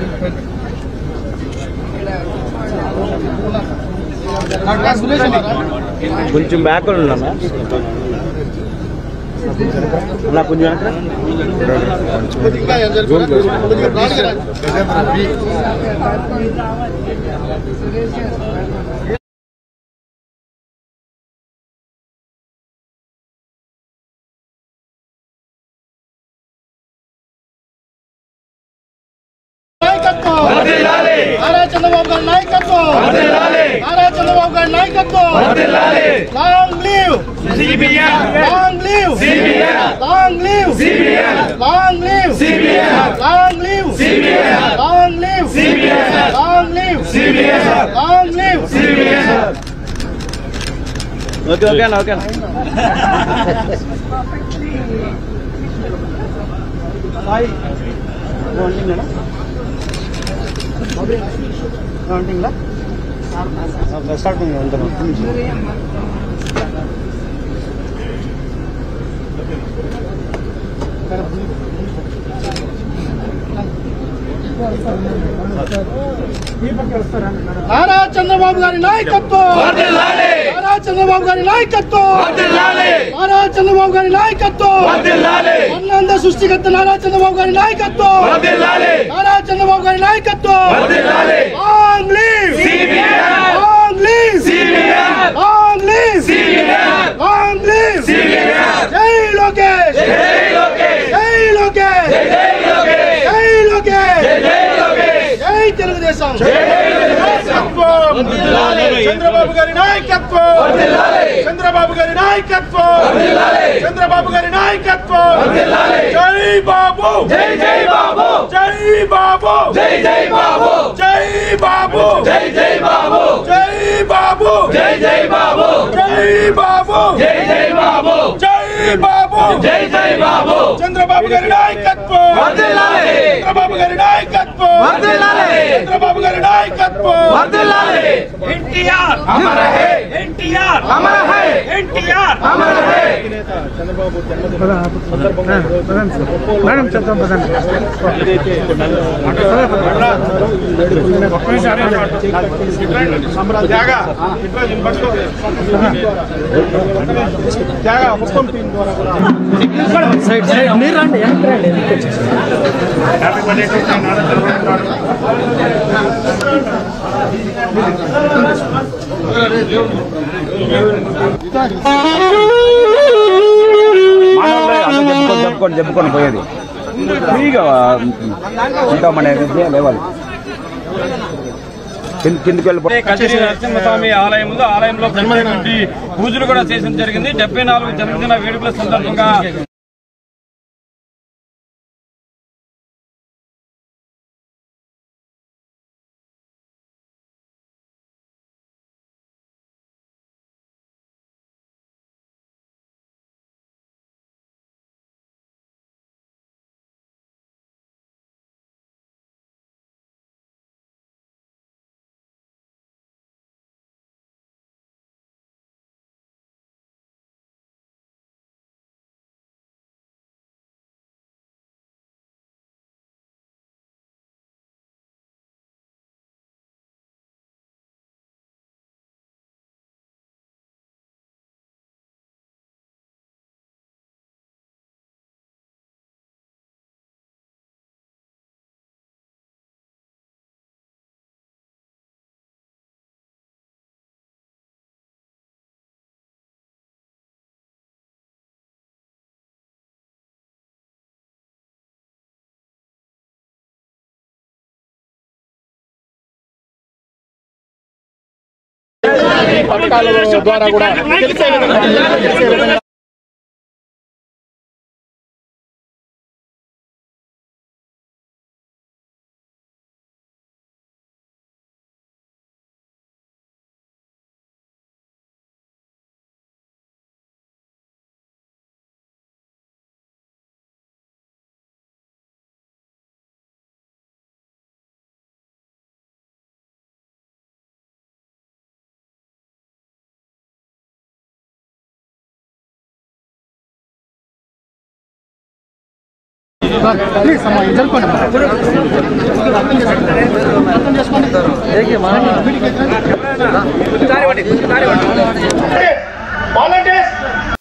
కొంచెం బ్యాక్ ఉన్నా అలా కొంచెం వెనక నాయకత్వం నారా చంద్రబాబు గారి నాయకత్వం నారా చంద్రబాబు గారి నాయకత్వం long live long live long live long live long live long live long live long live okay okay అన్న ఓకే నారా చంద్రబాబు గారి నాయకత్వం నారా చంద్రబాబు గారి నాయకత్వం నారా చంద్రబాబు గారి నాయకత్వం అన్నంద సృష్టికర్త నారా చంద్రబాబు గారి నాయకత్వం నారా చంద్రబాబు గారి నాయకత్వం long live long live long live long live జై లోకేష్ జై లోకేష్ జై లోకేష్ జై తెలుగుదేశం చంద్రబాబు గారి నాయకత్వం చంద్రబాబు గారి నాయకత్వం చంద్రబాబు గారి నాయకత్వం జై బాబు జై జై బాబు జై బాబు జై జై బాబు జై బాబు జై జై బాబు జై బాబు జై జై బాబు జై బాబు జై జై బాబు జై బాబు జై జై బాబు చంద్రబాబు గారి నాయకత్వం చంద్రబాబు గారి నాయకత్వం చంద్రబాబు గారి నాయకత్వం ఎన్టీఆర్ అమర హే ఎన్టీఆర్ అమర హే ఎన్టీఆర్ అమర హే జాగా జాగా మొత్తం టీం ద్వారా కూడా happy birthday to Nara Chandrababu Naidu. చెప్పుకొని చెప్పుకొని చెప్పుకొని పోయేది ఫ్రీగా ఉంటామనే విద్య లేవాలి కింద- కిందికి వెళ్ళిపో కచేరి నరసింహస్వామి ఆలయం ఉంది ఆలయంలో ప్రత్యేకమైనటువంటి పూజలు కూడా చేయడం జరిగింది డెబ్బై నాలుగు జన్మదిన వేడుకల సందర్భంగా ప్లీజ్ అమ్మా ఇది జరుపుకోండి అర్థం చేసుకోండి వాలంటీర్స్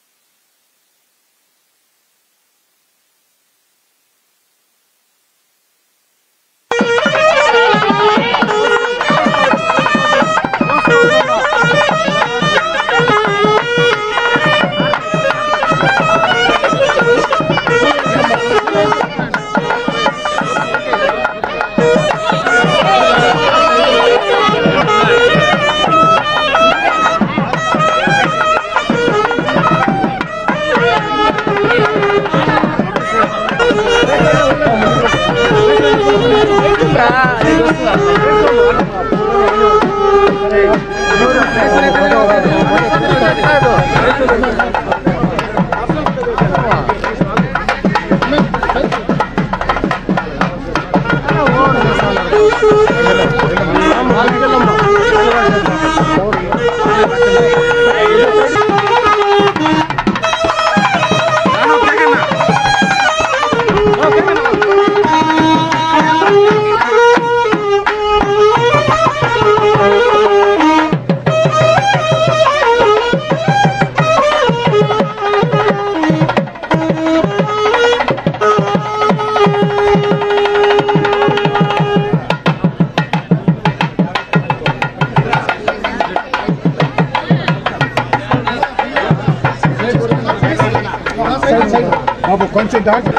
బాబు కొంచెం దాటి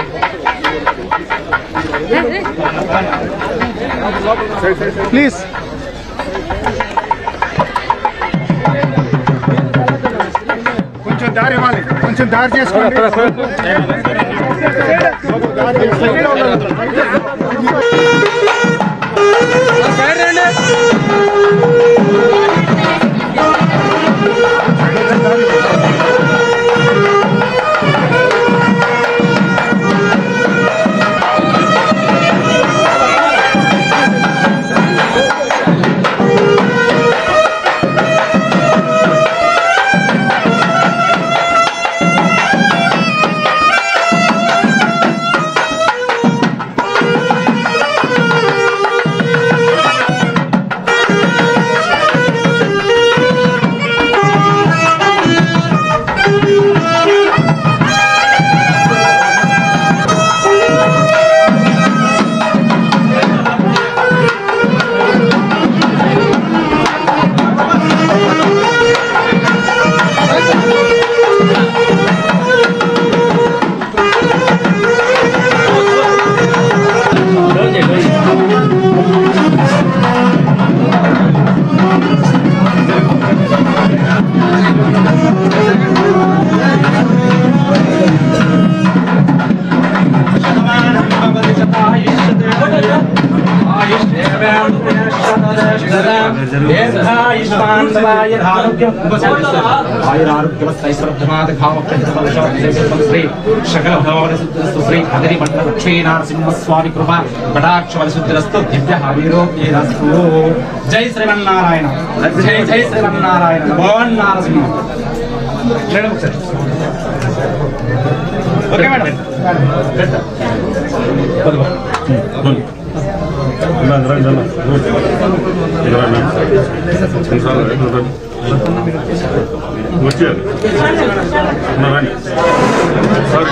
ప్లీజ్ కొంచెం దారి ఇవ్వాలి కొంచెం దారి చేసుకోండి స్వామి కృప కటాక్ష వలశుద్ధిరస్తు దివ్య హావిరోగ్యరస్తు జై శ్రీమన్నారాయణ జై జై శ్రీమన్నారాయణ భగవాన్ నారసింహ మేడం ఒకసారి ఓకే మేడం వచ్చారు రండి సారీ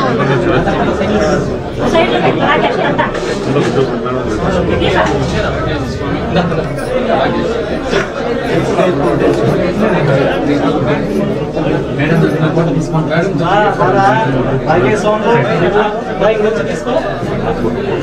మేడం